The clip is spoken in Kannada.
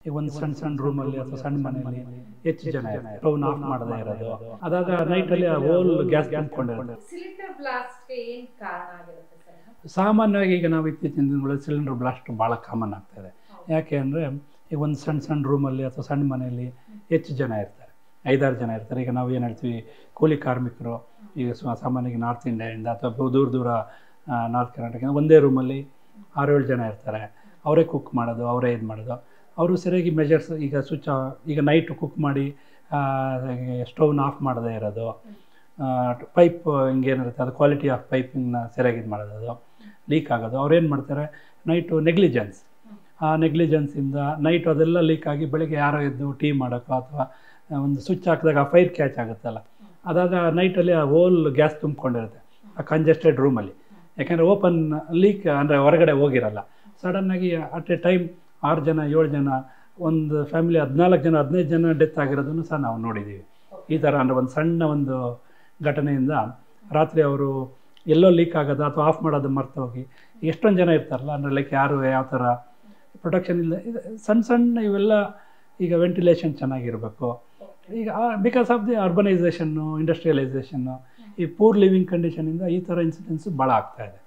ಈಗ ಒಂದು ಸಣ್ಣ ಸಣ್ಣ ರೂಮಲ್ಲಿ ಅಥವಾ ಸಣ್ಣ ಮನೆಯಲ್ಲಿ ಹೆಚ್ಚು ಜನ ಸ್ಟವ್ನ ಆಫ್ ಮಾಡದೇ ಇರೋದು ಅದಾಗ ನೈಟಲ್ಲಿ ಹೋಲ್ ಗ್ಯಾಸ್ ತುಂಬಿಕೊಂಡಿರುತ್ತೆ ಸಿಲಿಂಡರ್ ಬ್ಲಾಸ್ಟ್ಗೆ ಏನ್ ಕಾರಣ ಆಗಿರುತ್ತೆ ಸರ್ ಸಾಮಾನ್ಯವಾಗಿ ಈಗ ನಾವು ಇತ್ತೀಚಿನ ದಿನಗಳಲ್ಲಿ ಸಿಲಿಂಡರ್ ಬ್ಲಾಸ್ಟ್ ಭಾಳ ಕಾಮನ್ ಆಗ್ತಾ ಇದೆ ಯಾಕೆ ಅಂದರೆ ಈಗ ಒಂದು ಸಣ್ಣ ಸಣ್ಣ ರೂಮಲ್ಲಿ ಅಥವಾ ಸಣ್ಣ ಮನೆಯಲ್ಲಿ ಹೆಚ್ಚು ಜನ ಇರ್ತಾರೆ ಐದಾರು ಜನ ಇರ್ತಾರೆ ಈಗ ನಾವು ಏನು ಹೇಳ್ತೀವಿ ಕೂಲಿ ಕಾರ್ಮಿಕರು ಈಗ ಸ್ವ- ಸಾಮಾನ್ಯವಾಗಿ ನಾರ್ತ್ ಇಂಡಿಯಾದಿಂದ ಅಥವಾ ಬ- ದೂರ ದೂರ ನಾರ್ತ್ ಕರ್ನಾಟಕ ಒಂದೇ ರೂಮಲ್ಲಿ ಆರು ಏಳು ಜನ ಇರ್ತಾರೆ ಅವರೇ ಕುಕ್ ಮಾಡೋದು ಅವರೇ ಇದು ಮಾಡೋದು ಅವರು ಸರಿಯಾಗಿ ಮೆಜರ್ಸ್ ಈಗ ಸ್ವಿಚ್ ಈಗ ನೈಟ್ ಕುಕ್ ಮಾಡಿ ಸ್ಟವ್ನ ಆಫ್ ಮಾಡದೇ ಇರೋದು ಪೈಪ್ ಹಿಂಗೇನಿರುತ್ತೆ ಅದು ಕ್ವಾಲಿಟಿ ಆಫ್ ಪೈಪಿಂಗ್ನ ಸರಿಯಾಗಿ ಇದು ಮಾಡೋದು ಅದು ಲೀಕ್ ಆಗೋದು ಅವ್ರೇನು ಮಾಡ್ತಾರೆ ನೈಟು ನೆಗ್ಲಿಜೆನ್ಸ್ ಆ ನೆಗ್ಲಿಜೆನ್ಸಿಂದ ನೈಟ್ ಅದೆಲ್ಲ ಲೀಕ್ ಆಗಿ ಬೆಳಿಗ್ಗೆ ಯಾರೋ ಎದ್ದು ಟೀ ಮಾಡೋಕ್ಕೋ ಅಥವಾ ಒಂದು ಸ್ವಿಚ್ ಹಾಕಿದಾಗ ಆ ಫೈರ್ ಕ್ಯಾಚ್ ಆಗುತ್ತಲ್ಲ ಅದಾಗ ನೈಟಲ್ಲಿ ಆ ಹೋಲ್ ಗ್ಯಾಸ್ ತುಂಬಿಕೊಂಡಿರುತ್ತೆ ಆ ಕಂಜೆಸ್ಟೆಡ್ ರೂಮಲ್ಲಿ ಯಾಕೆಂದರೆ ಓಪನ್ ಲೀಕ್ ಅಂದರೆ ಹೊರಗಡೆ ಹೋಗಿರಲ್ಲ ಸಡನ್ನಾಗಿ ಅಟ್ ಎ ಟೈಮ್ ಆರು ಜನ ಏಳು ಜನ ಒಂದು ಫ್ಯಾಮಿಲಿ ಹದಿನಾಲ್ಕು ಜನ ಹದಿನೈದು ಜನ ಡೆತ್ ಆಗಿರೋದನ್ನು ಸಹ ನಾವು ನೋಡಿದ್ದೀವಿ ಈ ಥರ ಅಂದರೆ ಒಂದು ಸಣ್ಣ ಒಂದು ಘಟನೆಯಿಂದ ರಾತ್ರಿ ಅವರು ಎಲ್ಲೋ ಲೀಕ್ ಆಗೋದು ಅಥವಾ ಆಫ್ ಮಾಡೋದು ಮರ್ತು ಹೋಗಿ ಎಷ್ಟೊಂದು ಜನ ಇರ್ತಾರಲ್ಲ ಅಂದರೆ ಲೈಕ್ ಯಾರು ಯಾವ ಥರ ಪ್ರೊಟೆಕ್ಷನ್ ಇಲ್ಲ ಇದು ಸಣ್ಣ ಸಣ್ಣ ಇವೆಲ್ಲ ಈಗ ವೆಂಟಿಲೇಷನ್ ಚೆನ್ನಾಗಿರಬೇಕು ಈಗ ಬಿಕಾಸ್ ಆಫ್ ದಿ ಅರ್ಬನೈಸೇಷನ್ನು ಇಂಡಸ್ಟ್ರಿಯಲೈಸೇಷನ್ನು ಈ ಪೂರ್ ಲಿವಿಂಗ್ ಕಂಡೀಷನಿಂದ ಈ ಥರ ಇನ್ಸಿಡೆನ್ಸು ಭಾಳ ಆಗ್ತಾ ಇದೆ